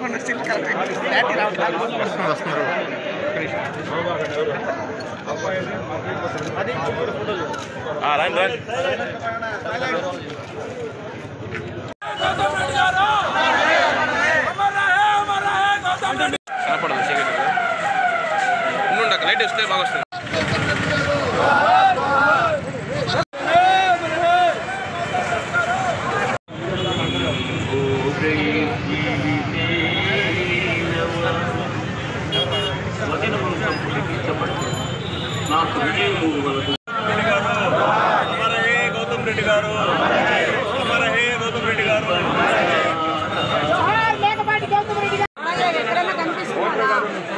రాకుండా still correct clarity రావట్లేదు వస్తున్నారు వస్తున్నారు కనపడదు చీకటి ఉండు లైట్ వస్తే బాగా వస్తుంది ఎక్కడైనా కనిపిస్తున్నారా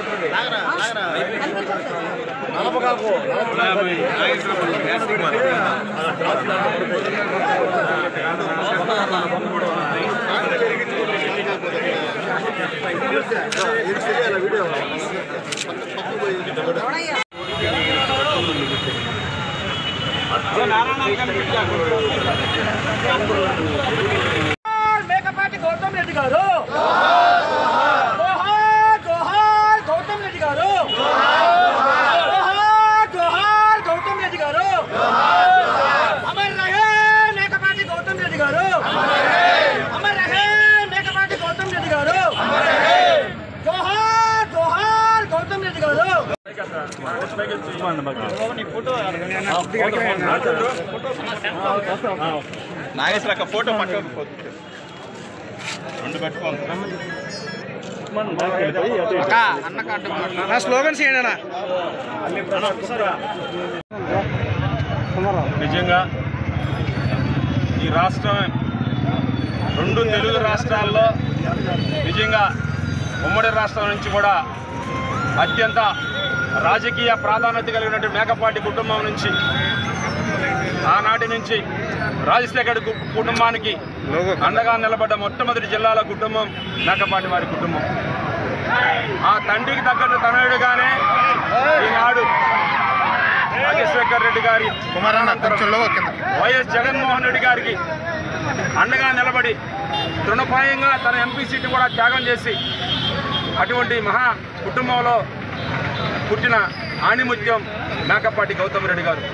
మేకపాటి గౌతమ్ రెడ్డి గారు జోహార్ జోహార్ గౌతమ్ రెడ్డి గారు జోహార్ జోహార్ గౌతమ్ రెడ్డి గారు అమర్ రహే మేకపాటి గౌతమ్ రెడ్డి గారు అమర్ రహే మేకపాటి గౌతమ్ రెడ్డి గారు జోహార్ జోహార్ గౌతమ్ రెడ్డి గారు నాగేశ్వర ఫోటో పక్కన రెండు పెట్టుకోండి నా స్లోగన్స్ ఏంటన్నా నిజంగా ఈ రాష్ట్రం రెండు తెలుగు రాష్ట్రాల్లో నిజంగా ఉమ్మడి రాష్ట్రం నుంచి కూడా అత్యంత రాజకీయ ప్రాధాన్యత కలిగినటువంటి మేకపాటి కుటుంబం నుంచి ఆనాటి నుంచి రాజశేఖర్ కు- కుటుంబానికి అండగా నిలబడ్డ మొట్టమొదటి జిల్లాల కుటుంబం మేకపాటి వారి కుటుంబం ఆ తండ్రికి తగ్గట్టు తనయుడుగానే ఈనాడు రాజశేఖర్ రెడ్డి గారి కుమారన్న కొంచెంలో కింద వైఎస్ జగన్మోహన్ రెడ్డి గారికి అండగా నిలబడి తృణప్రాయంగా తన ఎంపీ సీటు కూడా త్యాగం చేసి అటువంటి మహా కుటుంబంలో పుట్టిన ఆణిముత్యం మేకపాటి గౌతమ్ రెడ్డి గారు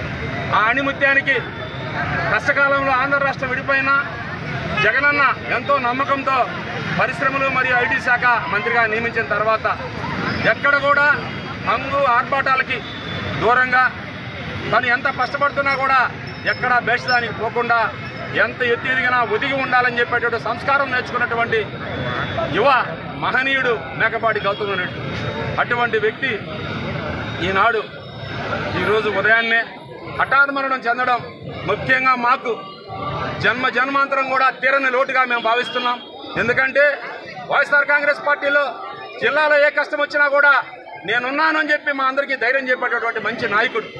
ఆ ఆణిముత్యానికి కష్టకాలంలో ఆంధ్ర రాష్ట్రం విడిపోయినా జగనన్న ఎంతో నమ్మకంతో పరిశ్రమలు మరియు ఐటీ శాఖ మంత్రిగా నియమించిన తర్వాత ఎక్కడ కూడా హంగు ఆర్భాటాలకి దూరంగా తను ఎంత కష్టపడుతున్నా కూడా ఎక్కడ బేషదానికి పోకుండా ఎంత ఎత్తు ఎదిగినా ఒదిగి ఉండాలని చెప్పేటువంటి సంస్కారం నేర్చుకున్నటువంటి యువ మహనీయుడు మేకపాటి గౌతమ్ రెడ్డి అటువంటి వ్యక్తి ఈనాడు ఈరోజు ఉదయాన్నే హఠాత్ మరణం చెందడం ముఖ్యంగా మాకు జన్మ జన్మాంతరం కూడా తీరని లోటుగా మేము భావిస్తున్నాం ఎందుకంటే వైఎస్ఆర్ కాంగ్రెస్ పార్టీలో జిల్లాలో ఏ కష్టం వచ్చినా కూడా నేనున్నాను అని చెప్పి మా అందరికీ ధైర్యం చెప్పేటటువంటి మంచి నాయకుడు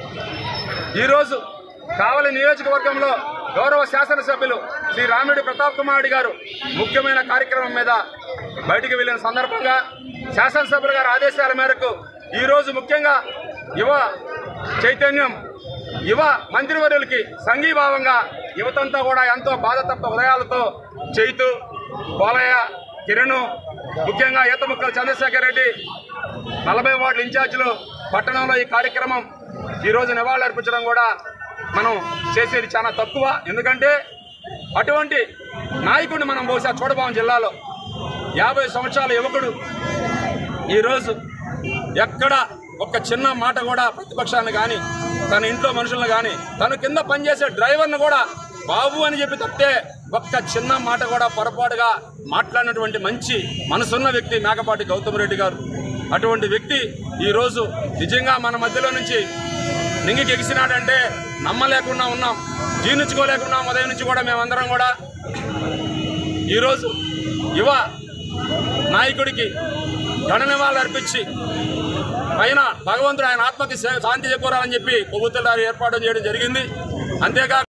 ఈరోజు కావలి నియోజకవర్గంలో గౌరవ శాసనసభ్యులు శ్రీ రామిడి ప్రతాప్ కుమార్ రెడ్డి గారు ముఖ్యమైన కార్యక్రమం మీద బయటికి వెళ్ళిన సందర్భంగా శాసనసభ్యుల గారి ఆదేశాల మేరకు ఈరోజు ముఖ్యంగా యువ చైతన్యం యువ మంత్రివర్యులకి సంఘీభావంగా యువతంతా కూడా ఎంతో బాధతప్త హృదయాలతో చైతు పోలయ్య కిరణ్ ముఖ్యంగా ఈతముక్కల చంద్రశేఖర్ రెడ్డి నలభై వార్డుల ఇన్ఛార్జీలు పట్టణంలో ఈ కార్యక్రమం ఈరోజు నివాళులర్పించడం కూడా మనం చేసేది చాలా తక్కువ ఎందుకంటే అటువంటి నాయకుడిని మనం బహుశా చూడబోం జిల్లాలో యాభై సంవత్సరాల యువకుడు ఈరోజు ఎక్కడ ఒక చిన్న మాట కూడా ప్రతిపక్షాన్ని కానీ తన ఇంట్లో మనుషులను కానీ తన కింద పనిచేసే డ్రైవర్ను కూడా బాబు అని చెప్పి తప్పితే ఒక్క చిన్న మాట కూడా పొరపాటుగా మాట్లాడినటువంటి మంచి మనసున్న వ్యక్తి మేకపాటి గౌతమ్ రెడ్డి గారు అటువంటి వ్యక్తి ఈరోజు నిజంగా మన మధ్యలో నుంచి నింగికి ఎగిసినాడంటే నమ్మలేకుండా ఉన్నాం జీర్ణించుకోలేకున్నాం ఉదయం నుంచి కూడా మేమందరం కూడా ఈరోజు యువ నాయకుడికి ఘన నివాళులు అర్పించి పైన భగవంతుడు ఆయన ఆత్మకి శా- శాంతి చేకూరాలని చెప్పి కొవ్వొత్తుల ఏర్పాటు చేయడం జరిగింది అంతేకాక